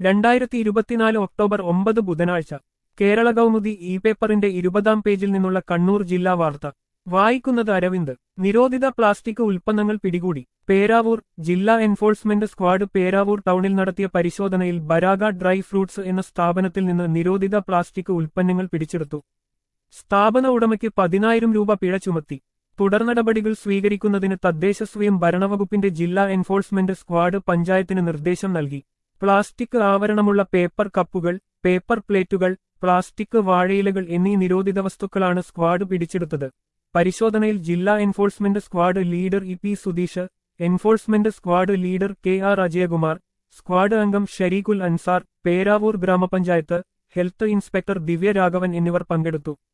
രണ്ടായിരത്തി ഇരുപത്തിനാല് ഒക്ടോബർ ഒമ്പത് ബുധനാഴ്ച കേരള കൗമുദി ഇ പേപ്പറിന്റെ ഇരുപതാം പേജിൽ നിന്നുള്ള കണ്ണൂർ ജില്ലാ വാർത്ത വായിക്കുന്നത് അരവിന്ദ് നിരോധിത പ്ലാസ്റ്റിക് ഉൽപ്പന്നങ്ങൾ പിടികൂടി പേരാവൂർ ജില്ലാ എൻഫോഴ്സ്മെന്റ് സ്ക്വാഡ് പേരാവൂർ ടൗണിൽ നടത്തിയ പരിശോധനയിൽ ബരാഗ ഡ്രൈ ഫ്രൂട്ട്സ് എന്ന സ്ഥാപനത്തിൽ നിന്ന് നിരോധിത പ്ലാസ്റ്റിക് ഉൽപ്പന്നങ്ങൾ പിടിച്ചെടുത്തു സ്ഥാപന ഉടമയ്ക്ക് പതിനായിരം രൂപ പിഴ ചുമത്തി തുടർ നടപടികൾ സ്വീകരിക്കുന്നതിന് തദ്ദേശ സ്വയം ഭരണവകുപ്പിന്റെ ജില്ലാ എൻഫോഴ്സ്മെന്റ് സ്ക്വാഡ് പഞ്ചായത്തിന് നിർദ്ദേശം നൽകി പ്ലാസ്റ്റിക് ആവരണമുള്ള പേപ്പർ കപ്പുകൾ പേപ്പർ പ്ലേറ്റുകൾ പ്ലാസ്റ്റിക് വാഴയിലകൾ എന്നീ നിരോധിത വസ്തുക്കളാണ് സ്ക്വാഡ് പിടിച്ചെടുത്തത് പരിശോധനയിൽ ജില്ലാ enforcement squad leader E P Sudheesh enforcement squad leader K R Ajayakumar squad അംഗം ഷരീഖുൽ അൻസാർ പേരാവൂർ ഗ്രാമപഞ്ചായത്ത് ഹെൽത്ത് ഇൻസ്പെക്ടർ ദിവ്യ രാഘവൻ എന്നിവർ പങ്കെടുത്തു